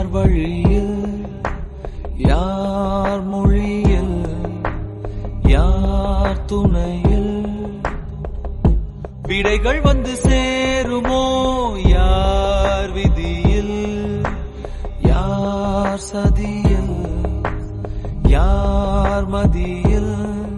வழியில் யார் மொழியில் யார் துணையில் விடைகள் வந்து சேருமோ யார் விதியில் யார் சதியில் யார் மதியில்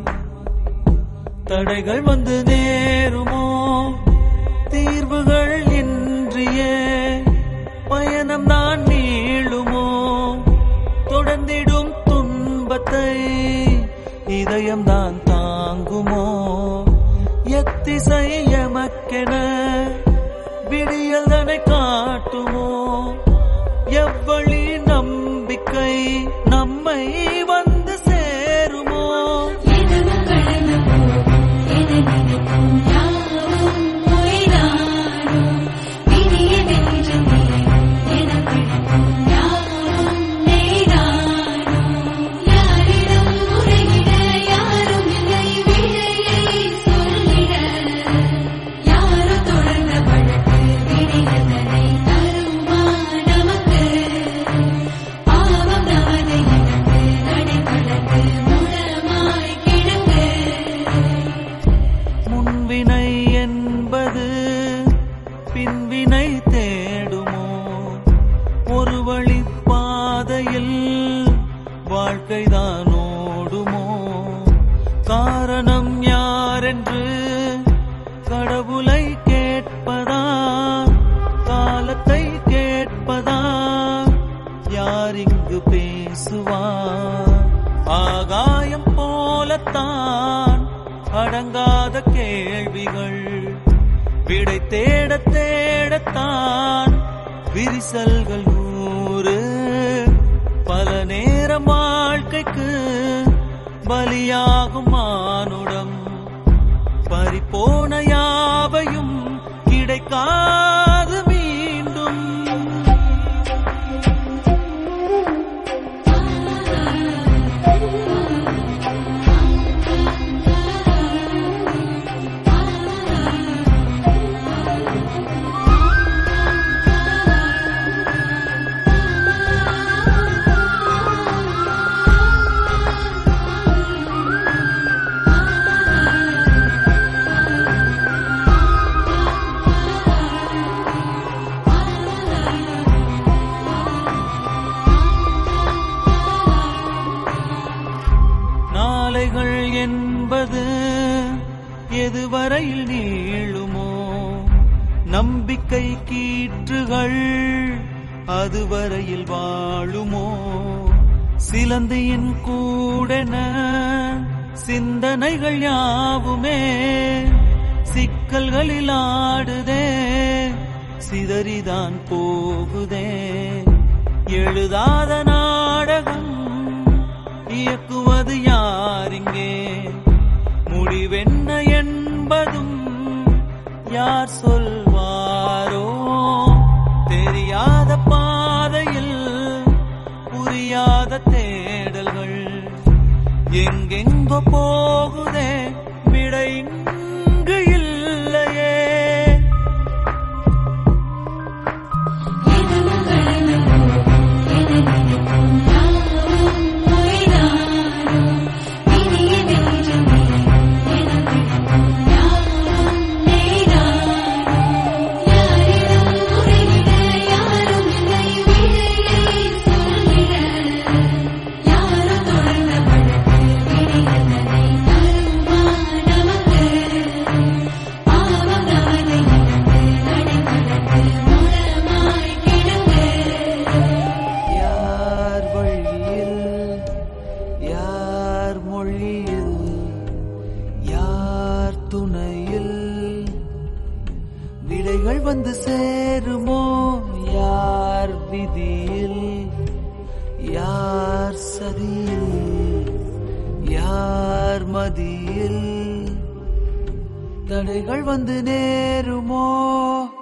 தடைகள் வந்து நேருமோ தீர்வுகள் இன்றியே பயணம் நான் நீளுமோ தொடர்ந்திடும் துன்பத்தை இதயம் தான் தாங்குமோ எத்திசை எமக்கென விடியல் தனை காட்டுமோ எவ்வழி நம்பிக்கை நம்மை வந்து சேருமோ எதுவும் கடந்து போகும் என நினைக்கும் யாவும் பொய்தானோ விதியை வென்று தீரும் என பிடிக்கும் யாவும் மெய்தானோ யாரிடம் முறையிட யாரும் இல்லை விடையை சொல்லிட யாரோ தொடர்ந்த வழக்கு விடையதனை தருமா நமக்கு பாவம் நமது இழந்து நடைபழந்து முடமாய் கிடக்கு முன்வினை என்பது பின்வினை தேடுமோ ஒரு வழி பாதையில் வாழ்க்கைதான் ஓடுமோ காரணம் யாரென்று கடவுளை கேட்பதா காலத்தை கேட்பதா யார் இங்கு பேசுவார் ஆகாயம் போலத்தான் அடங்காத கேள்விகள் விடை தேட தேடத்தான் விரிசல்கள் நூறு பல நேரம் வாழ்க்கைக்கு பலியாகும் மானுடம் பறிப்போன யாவையும் கிடைக்காது மீண்டும் நாளைகள் என்பது எதுவரையில் நீளுமோ நம்பிக்கை கீற்றுகள் அதுவரையில் வாழுமோ சிலந்தியின் கூடென சிந்தனைகள் யாவுமே சிக்கல்களில் ஆடுதே சிதறிதான் போகுதே எழுதாத நாடகம் இயக்குவது யாரிங்கே முடிவென்ன என்பதும் யார் சொல்வாரோ தெரியாத பாதையில் புரியாத தேடல்கள் எங்கெங்கோ போகுதே விடை இங்கு இல்லையே எதுவும் கடந்து போகும் என நினைக்கும் யாவும் பொய்தானோ விதியை வென்று தீரும் என பிடிக்கும் யாவும் மெய்தானோ யாரிடம் முறையிட யாரும் இல்லை விடையை சொல்லிட யாரோ தொடர்ந்த வழக்கு விடையதனை தருமா நமக்கு பாவம் நமது இழந்து நடைபழந்து முடமாய் கிடக்கு யார் வழியில் யார் மொழியில் யார் துணையில் விடைகள் வந்து சேருமோ யார் விதியில் யார் சதியில் யார் மதியில் தடைகள் வந்து நேருமோ